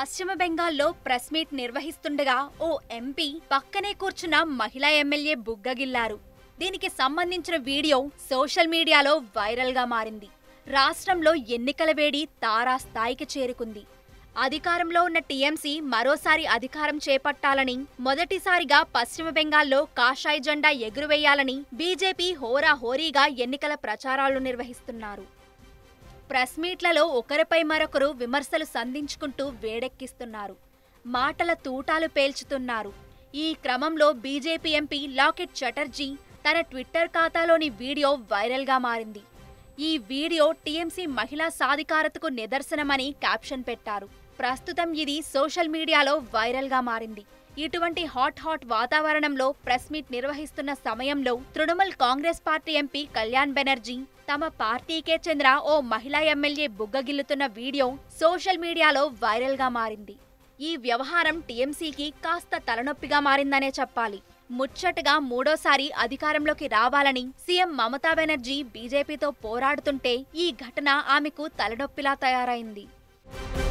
పశ్చిమ బెంగాల్లో press meet నిర్వహిస్తుండగా ఓ ఎంపీ పక్కనే కూర్చున్న మహిళా ఎమ్మెల్యే బుగ్గగిల్లారు దీనికి సంబంధించిన వీడియో సోషల్ మీడియాలో వైరల్గా మారింది రాష్ట్రంలో ఎన్నికల వేడి తారా స్థాయికి చేరుకుంది అధికారంలో ఉన్న టీఎంసీ మరోసారి అధికారం చేపట్టాలని మొదటిసారిగా పశ్చిమ బెంగాల్లో కాషాయ జెండా ఎగురువేయాలని బీజేపీ హోరాహోరీగా ఎన్నికల ప్రచారాలు నిర్వహిస్తున్నారు ప్రెస్ మీట్లలో ఒకరిపై మరొకరు విమర్శలు సంధించుకుంటూ వేడెక్కిస్తున్నారు మాటల తూటాలు పేల్చుతున్నారు ఈ క్రమంలో బీజేపీ ఎంపీ లాకెట్ చటర్జీ తన ట్విట్టర్ ఖాతాలోని వీడియో వైరల్గా మారింది ఈ వీడియో టీఎంసీ మహిళా సాధికారతకు నిదర్శనమని క్యాప్షన్ పెట్టారు ప్రస్తుతం ఇది సోషల్ మీడియాలో వైరల్గా మారింది ఇటువంటి హాట్ హాట్ వాతావరణంలో ప్రెస్ మీట్ నిర్వహిస్తున్న సమయంలో తృణమూల్ కాంగ్రెస్ పార్టీ ఎంపీ కళ్యాణ్ బెనర్జీ తమ పార్టీకే చెందిన ఓ మహిళా ఎమ్మెల్యే బుగ్గగిల్లుతున్న వీడియో సోషల్ మీడియాలో వైరల్గా మారింది ఈ వ్యవహారం టీఎంసీకి కాస్త తలనొప్పిగా మారిందనే చెప్పాలి ముచ్చటగా మూడోసారి అధికారంలోకి రావాలని సీఎం మమతా బెనర్జీ బీజేపీతో పోరాడుతుంటే ఈ ఘటన ఆమెకు తలనొప్పిలా తయారైంది